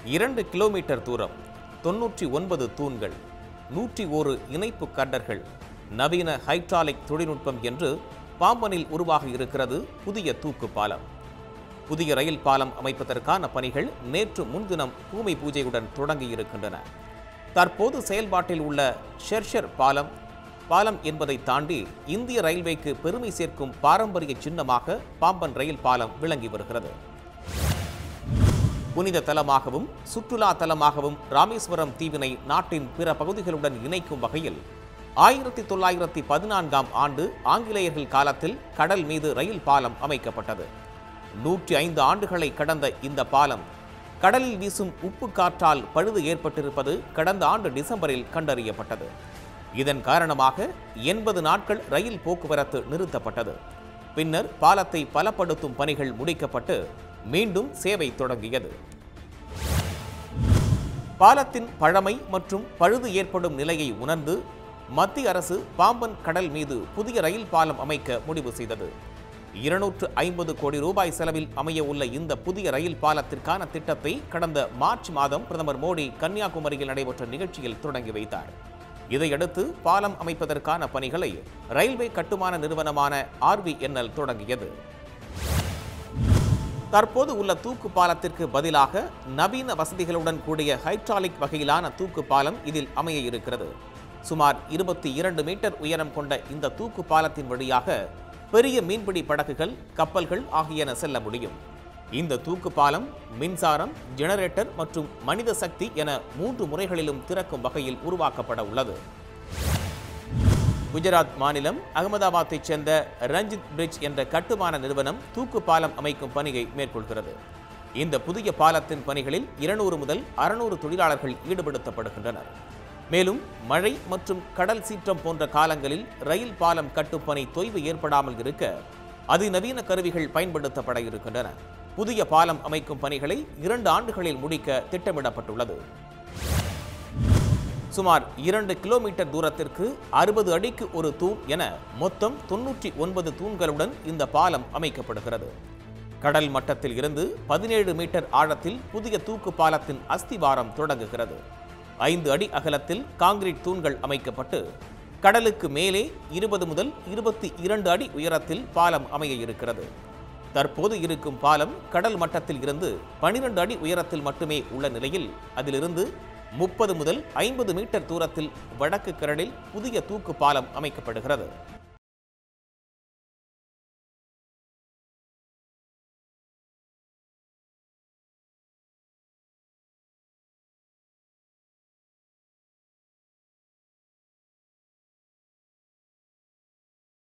இரண்டு கிலோமீட்டர் தூரம் தொன்னூற்றி ஒன்பது தூண்கள் நூற்றி ஒரு இணைப்பு கட்டர்கள் நவீன ஹைட்ராலிக் தொழில்நுட்பம் என்று பாம்பனில் உருவாக இருக்கிறது புதிய தூக்கு பாலம் புதிய ரயில் பாலம் அமைப்பதற்கான பணிகள் நேற்று முன்தினம் பூமி பூஜையுடன் தொடங்கியிருக்கின்றன தற்போது செயல்பாட்டில் உள்ள ஷெர்ஷர் பாலம் பாலம் என்பதை தாண்டி இந்திய ரயில்வேக்கு பெருமை சேர்க்கும் பாரம்பரிய சின்னமாக பாம்பன் ரயில் பாலம் விளங்கி வருகிறது புனித தலமாகவும் சுற்றுலா தலமாகவும் ராமேஸ்வரம் தீவினை நாட்டின் பிற பகுதிகளுடன் இணைக்கும் வகையில் ஆயிரத்தி தொள்ளாயிரத்தி பதினான்காம் ஆண்டு ஆங்கிலேயர்கள் காலத்தில் கடல் மீது ரயில் பாலம் அமைக்கப்பட்டது நூற்றி ஐந்து ஆண்டுகளை கடந்த இந்த பாலம் கடலில் வீசும் உப்பு காற்றால் பழுது ஏற்பட்டிருப்பது கடந்த ஆண்டு டிசம்பரில் கண்டறியப்பட்டது இதன் காரணமாக எண்பது நாட்கள் ரயில் போக்குவரத்து நிறுத்தப்பட்டது பின்னர் பாலத்தை பலப்படுத்தும் பணிகள் முடிக்கப்பட்டு மீண்டும் சேவை தொடங்கியது பாலத்தின் பழமை மற்றும் பழுது ஏற்படும் நிலையை உணர்ந்து மத்திய அரசு பாம்பன் கடல் மீது புதிய ரயில் பாலம் அமைக்க முடிவு செய்தது இருநூற்று ஐம்பது கோடி ரூபாய் செலவில் அமைய உள்ள இந்த புதிய ரயில் பாலத்திற்கான திட்டத்தை கடந்த மார்ச் மாதம் பிரதமர் மோடி கன்னியாகுமரியில் நடைபெற்ற நிகழ்ச்சியில் தொடங்கி வைத்தார் இதையடுத்து பாலம் அமைப்பதற்கான பணிகளை ரயில்வே கட்டுமான நிறுவனமான ஆர்விஎன்எல் தொடங்கியது தற்போது உள்ள தூக்கு பாலத்திற்கு பதிலாக நவீன வசதிகளுடன் கூடிய ஹைட்ராலிக் வகையிலான தூக்கு பாலம் இதில் அமைய இருக்கிறது சுமார் இருபத்தி இரண்டு மீட்டர் உயரம் கொண்ட இந்த தூக்கு பாலத்தின் வழியாக பெரிய மீன்பிடி படகுகள் கப்பல்கள் ஆகியன செல்ல முடியும் இந்த தூக்கு பாலம் மின்சாரம் ஜெனரேட்டர் மற்றும் மனித சக்தி என மூன்று முறைகளிலும் திறக்கும் வகையில் உருவாக்கப்பட உள்ளது குஜராத் மாநிலம் அகமதாபாத்தைச் சேர்ந்த ரஞ்சித் பிரிட்ஜ் என்ற கட்டுமான நிறுவனம் தூக்கு பாலம் அமைக்கும் பணியை மேற்கொள்கிறது இந்த புதிய பாலத்தின் பணிகளில் இருநூறு முதல் அறுநூறு தொழிலாளர்கள் ஈடுபடுத்தப்படுகின்றனர் மேலும் மழை மற்றும் கடல் சீற்றம் போன்ற காலங்களில் ரயில் பாலம் கட்டும் பணி தொய்வு ஏற்படாமல் இருக்க அதிநவீன கருவிகள் பயன்படுத்தப்பட இருக்கின்றன புதிய பாலம் அமைக்கும் பணிகளை இரண்டு ஆண்டுகளில் முடிக்க திட்டமிடப்பட்டுள்ளது சுமார் இரண்டு கிலோமீட்டர் தூரத்திற்கு அறுபது அடிக்கு ஒரு தூண் என மொத்தம் தொன்னூற்றி ஒன்பது தூண்களுடன் இந்த பாலம் அமைக்கப்படுகிறது கடல் மட்டத்தில் இருந்து பதினேழு மீட்டர் ஆழத்தில் புதிய தூக்கு பாலத்தின் அஸ்திவாரம் தொடங்குகிறது ஐந்து அடி அகலத்தில் காங்கிரீட் தூண்கள் அமைக்கப்பட்டு கடலுக்கு மேலே இருபது முதல் இருபத்தி இரண்டு அடி உயரத்தில் பாலம் அமைய இருக்கிறது தற்போது இருக்கும் பாலம் கடல் மட்டத்தில் இருந்து பனிரெண்டு அடி உயரத்தில் மட்டுமே உள்ள நிலையில் அதிலிருந்து முப்பது முதல் ஐம்பது மீட்டர் தூரத்தில் வடக்கு கடலில் புதிய தூக்கு பாலம் அமைக்கப்படுகிறது